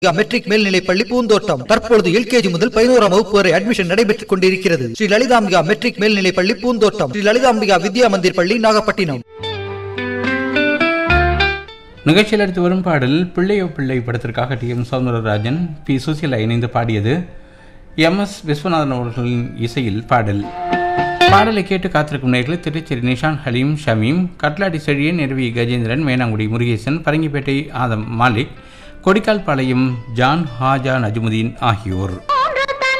matric மேல்நிலைப் பள்ளி பூந்தோட்டம் தற்பொழுது எல்கேஜி முதல் பதினோராம் வகுப்பு வரை அட்மிஷன் நடைபெற்றுக் கொண்டிருக்கிறது ஸ்ரீ லலிதாம்பிகா மெட்ரிக் மேல்நிலைப் பள்ளி பூந்தோட்டம் ஸ்ரீ லலிதாம்பிகா வித்யா மந்திர் பள்ளி நாகப்பட்டினம் நிகழ்ச்சியில் அடுத்து வரும் பாடல் பிள்ளையோ பிள்ளை படத்திற்காக T M Soundararajan P Susheela இணைந்து பாடியது எம் எஸ் விஸ்வநாதன் அவர்களின் இசையில் பாடல் பாடலை கேட்டு காத்திருக்கும் நேர்களை திருச்சேரி நிஷான் ஹலீம் ஷமீம் கட்லாடி செழியன் நிறுவி கஜேந்திரன் மேனாங்குடி முருகேசன் பரங்கிப்பேட்டை ஆதம் மாலிக் கொடிக்கால் பாளையம் ஜான் ஹாஜா நஜ்முதீன் ஆகியோர்